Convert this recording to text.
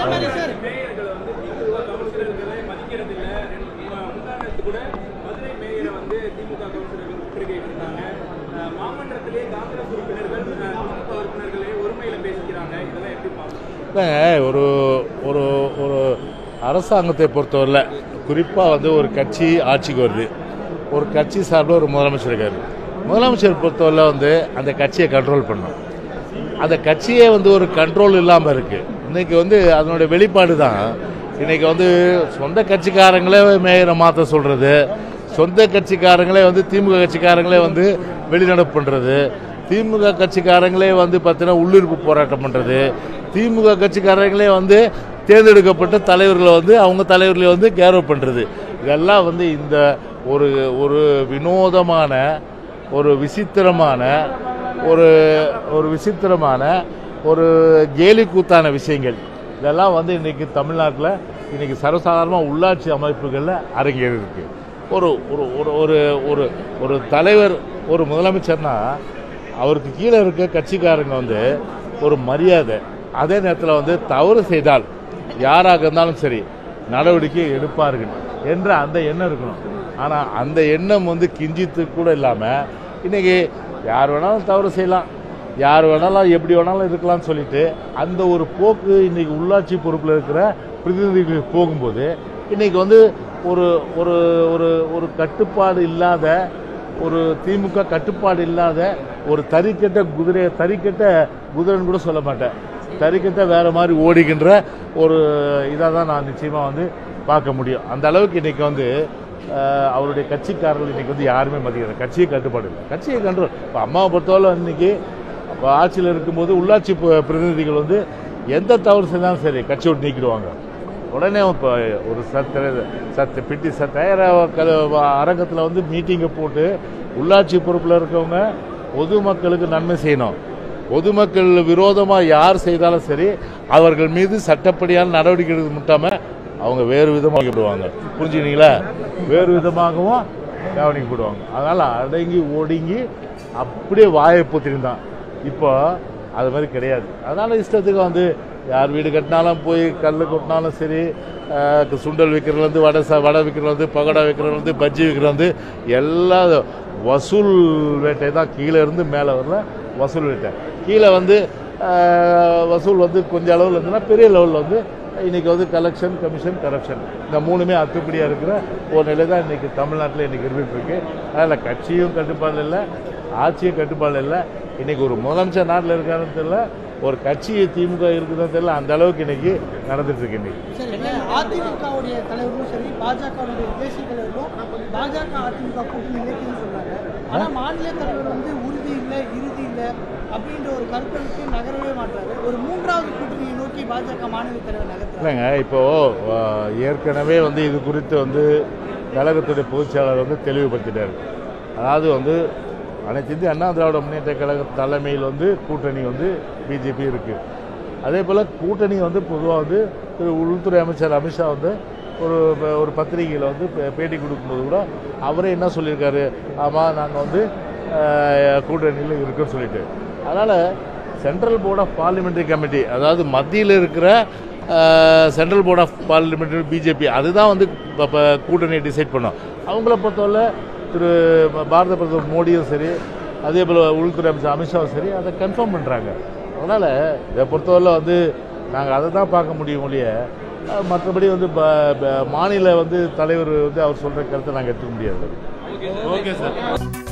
மேயர்கள் வந்து திமுக கவுன்சிலர்களை மதிக்கிறது இல்ல ரெண்டு மு- முந்தானத்து கூட மதுரை மேயரை வந்து திமுக கவுன்சிலர்கள் முற்றுகையிட்டு இருந்தாங்க அஹ் மாமன்றத்திலே காங்கிரஸ் உறுப்பினர்கள் அஹ், திமுக உறுப்பினர்களை ஒருமையில பேசிக்கிறாங்க இதெல்லாம் எப்படி பார்க்கணும் இல்லைங்க, ஒரு ஒரு ஒரு அரசாங்கத்தை பொறுத்தவரையில் குறிப்பாக வந்து ஒரு கட்சி ஆட்சிக்கு வருது ஒரு கட்சி சார்பில் ஒரு முதலமைச்சர் இருக்காரு முதலமைச்சர் பொறுத்தவரையில் வந்து அந்த கட்சியை கண்ட்ரோல் பண்ணும் அந்த கட்சியே வந்து ஒரு கண்ட்ரோல் இல்லாமல் இருக்கு இன்னைக்கு வந்து அதனுடைய வெளிப்பாடு தான் இன்னைக்கு வந்து சொந்த கட்சிக்காரங்களே மேயரை மாற்ற சொல்றது சொந்த கட்சிக்காரங்களே வந்து திமுக கட்சிக்காரங்களே வந்து வெளிநடப்பு பண்ணுறது திமுக கட்சிக்காரங்களே வந்து பார்த்தீங்கன்னா உள்ளிருப்பு போராட்டம் பண்ணுறது திமுக கட்சிக்காரங்களே வந்து தேர்ந்தெடுக்கப்பட்ட தலைவர்களை வந்து அவங்க தலைவர்களை வந்து கேரவ் பண்ணுறது இதெல்லாம் வந்து இந்த ஒரு ஒரு வினோதமான ஒரு விசித்திரமான ஒரு ஒரு விசித்திரமான ஒரு கேலி கூத்தான விஷயங்கள் இதெல்லாம் வந்து இன்னைக்கு தமிழ்நாட்டில் இன்னைக்கு சர்வசாதாரணமாக உள்ளாட்சி அமைப்புகளில் அரங்கேறி இருக்கு ஒரு ஒரு ஒரு ஒரு ஒரு ஒரு தலைவர் ஒரு முதலமைச்சர்னா அவருக்கு கீழே இருக்க கட்சிக்காரங்க வந்து ஒரு மரியாதை அதே நேரத்தில் வந்து தவறு செய்தால் யாராக இருந்தாலும் சரி நடவடிக்கை எடுப்பார்கள் என்ற அந்த எண்ணம் இருக்கணும் ஆனால் அந்த எண்ணம் வந்து கிஞ்சித்து கூட இல்லாமல் இன்னைக்கு யார் வேணாலும் தவறு செய்யலாம் யார் வேணாலும் எப்படி வேணாலும் இருக்கலாம்னு சொல்லிட்டு அந்த ஒரு போக்கு இன்னைக்கு உள்ளாட்சி பொறுப்பில் இருக்கிற பிரதிநிதிகள் போகும்போது இன்னைக்கு வந்து ஒரு ஒரு ஒரு ஒரு கட்டுப்பாடு இல்லாத ஒரு திமுக கட்டுப்பாடு இல்லாத ஒரு தறிக்கட்ட குதிரையை தறிக்கட்ட குதிரைன்னு கூட சொல்ல மாட்டேன் தறிக்கட்ட வேற மாதிரி ஓடுகின்ற ஒரு இதாக தான் நான் நிச்சயமாக வந்து பார்க்க முடியும் அந்த அளவுக்கு இன்னைக்கு வந்து அஹ், அவருடைய கட்சிக்காரர்கள் இன்னைக்கு வந்து யாருமே மதிக்கிறாங்க கட்சியை கட்டுப்பாடு இல்லை கட்சியை கண்ட்ரோல் இப்போ அம்மாவை பொறுத்தவரை இன்னைக்கு அப்போ ஆட்சியில் இருக்கும்போது உள்ளாட்சி பு- பிரதிநிதிகள் வந்து எந்த தவறு செஞ்சாலும் சரி கட்சி விட்டு நீக்கிடுவாங்க உடனே இப்போ ஒரு சத்த சத்த பிட்டி ச தயார அரங்கத்தில் வந்து மீட்டிங்கை போட்டு உள்ளாட்சி பொறுப்பில் இருக்கவங்க பொதுமக்களுக்கு நன்மை செய்யணும் பொதுமக்கள் விரோதமாக யார் செய்தாலும் சரி அவர்கள் மீது சட்டப்படியான நடவடிக்கை எடுக்க முட்டாமல் அவங்க வேறு விதமாக விடுவாங்க புரிஞ்சுக்கிட்டீங்களா வேறு விதமாகவும் கவனிக்கப்படுவாங்க அதனால் அடங்கி ஒடுங்கி அப்படியே வாயை பொத்திருந்தான் இப்போ அது மாதிரி கிடையாது அதனால் இஷ்டத்துக்கு வந்து யார் வீடு கட்டினாலும் போய் கல் கொட்டினாலும் சரி அஹ், சுண்டல் விற்கிறதுலேருந்து வடை ச வடை விற்கிறதுலேருந்து பகோடா விற்கிறதுலேருந்து பஜ்ஜி விற்கிறதுலேருந்து எல்லா வசூல் வேட்டை தான் கீழே இருந்து மேலே வரல வசூல் வேட்டை கீழே வந்து அஹ், வசூல் வந்து கொஞ்சம் அளவில் இருந்ததுன்னா பெரிய லெவலில் வந்து இன்னைக்கு வந்து கலெக்ஷன் கமிஷன் கரப்ஷன் இந்த மூணுமே அத்துப்படியாக இருக்கிற ஒரு நிலை தான் இன்னைக்கு தமிழ்நாட்டில் இன்னைக்கு இருந்துட்டு இருக்கு அதில் கட்சியும் கட்டுப்பாடு இல்லை ஆட்சியும் கட்டுப்பாடு இல்லை இன்னைக்கு ஒரு முதலமைச்சர் நாட்டில் இருக்காருன்னு தெரியல ஒரு கட்சி திமுக இருக்குதுன்னு தெரியல அந்த அளவுக்கு இன்னைக்கு நடந்துட்டு இருக்கு இன்னைக்கு சரி அதிமுகவுடைய தலைவரும் சரி பாஜகவுடைய தேசிய தலைவரும் பாஜக அதிமுக கூட்டணி இலக்கியம் சொல்றாங்க ஆனா மாநில தலைவர் வந்து உறுதி இல்லை இறுதி இல்லை அப்படின்ற ஒரு கருத்துக்கு நகரவே மாட்டாரு ஒரு மூன்றாவது கூட்டணியை நோக்கி பாஜக மாநில தலைவர் நகர்த்துறாங்க இல்லைங்க இப்போ அஹ், ஏற்கனவே வந்து இது குறித்து வந்து கழகத்துடைய பொதுச்செயலாளர் வந்து தெளிவுபடுத்திட்டார் அதாவது வந்து அனைத்து இந்திய அண்ணா திராவிட முன்னேற்ற கழக தலைமையில் வந்து கூட்டணி வந்து பிஜேபி இருக்கு அதே போல் கூட்டணி வந்து பொதுவாக வந்து திரு உள்துறை அமைச்சர் அமித்ஷா வந்து ஒரு ஒரு பத்திரிகையில் வந்து பே- பேட்டி கொடுக்கும்போது கூட அவரே என்ன சொல்லியிருக்காரு ஆமாம் நாங்கள் வந்து அஹ், கூட்டணியில் இருக்கோன்னு சொல்லிட்டு அதனால் central board of parliamentary committee அதாவது மத்தியில் இருக்கிற central board of parliamentary BJP அதுதான் வந்து இப்போ இப்போ கூட்டணியை டிசைட் பண்ணோம் அவங்கள பொறுத்தவரை திரு பாரத பிரதமர் மோடியும் சரி அதே போல் உள்துறை அமைச்சர் அமித்ஷாவும் சரி அதை கன்ஃபார்ம் பண்ணுறாங்க அதனால் இதை பொறுத்தவரை வந்து நாங்கள் அதை தான் பார்க்க முடியும் ஒழிய அஹ், மற்றபடி வந்து ப- ப- மாநில வந்து தலைவர் வந்து அவர் சொல்கிற கருத்தை நாங்கள் எடுத்துக்க முடியாது ஓகே சார்